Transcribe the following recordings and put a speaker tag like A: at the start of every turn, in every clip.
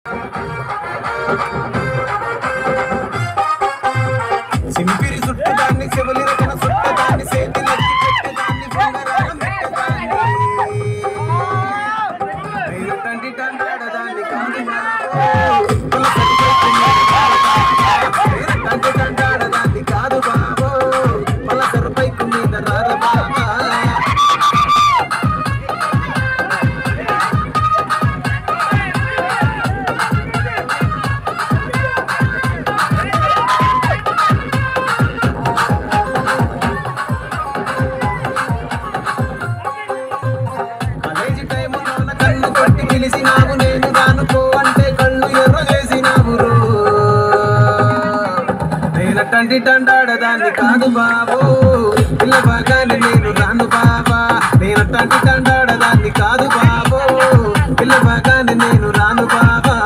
A: సింపిరి చుట్టదాన్ని చెవులి రకన చుట్టదాన్ని చేతిలెత్తి పెట్టదాన్ని బంగారం పెట్టదాన్ని నేను తండ్రి తండ్రాడదాన్ని కాదు బాబో. కుల సరిపై కుమ్మీద రార బాబా. నేను తండ్రి తండ్రాడదాన్ని కాదు బాబో పల సరిపై కుమ్మీద రార బాబా కాలేజీ టైములోన కన్ను కొట్టి పిలిచినావు నేను రానుకో అంటే కళ్ళు ఎర్ర చేసినావు రో. నేనటంటి తండాడదాన్ని కాదు బాబు పిల్ల బాగానే నేను రాను బాబా నేనటంటి తండాడదాన్ని కాదు బాబు పిల్ల బాగానే నేను రాను బాబా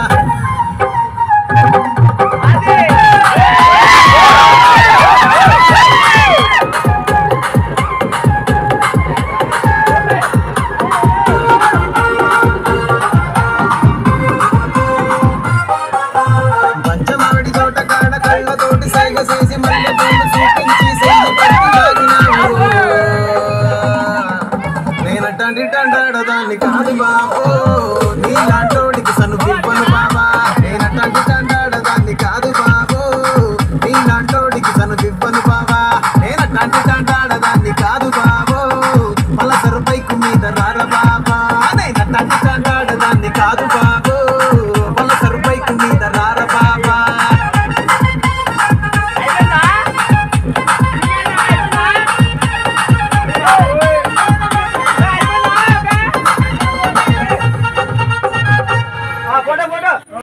A: పంచమాడి తోట కాడ కళ్ళతోటి సైగ చేసి మల్లె పూలు చూపించి సెల్లు పట్టి లాగినావు. నేనటంటి తండాడదాన్ని కాదు బాబు నీలాంటోడికి సను పివ్వను బాబా నేనటంటి తండాడదాన్ని కాదు బాబు నీలాంటోడికి సను పివ్వను బాబా నేనటంటి తండాడదాన్ని కాదు బాబు మళ్ళా సరుపైకు మీద రార బాబా నేనటంటి తండాడదాన్ని కాదు బాబు మళ్ళా సరుపైకు మీద రార బాబా
B: ఫోటో ఫోటో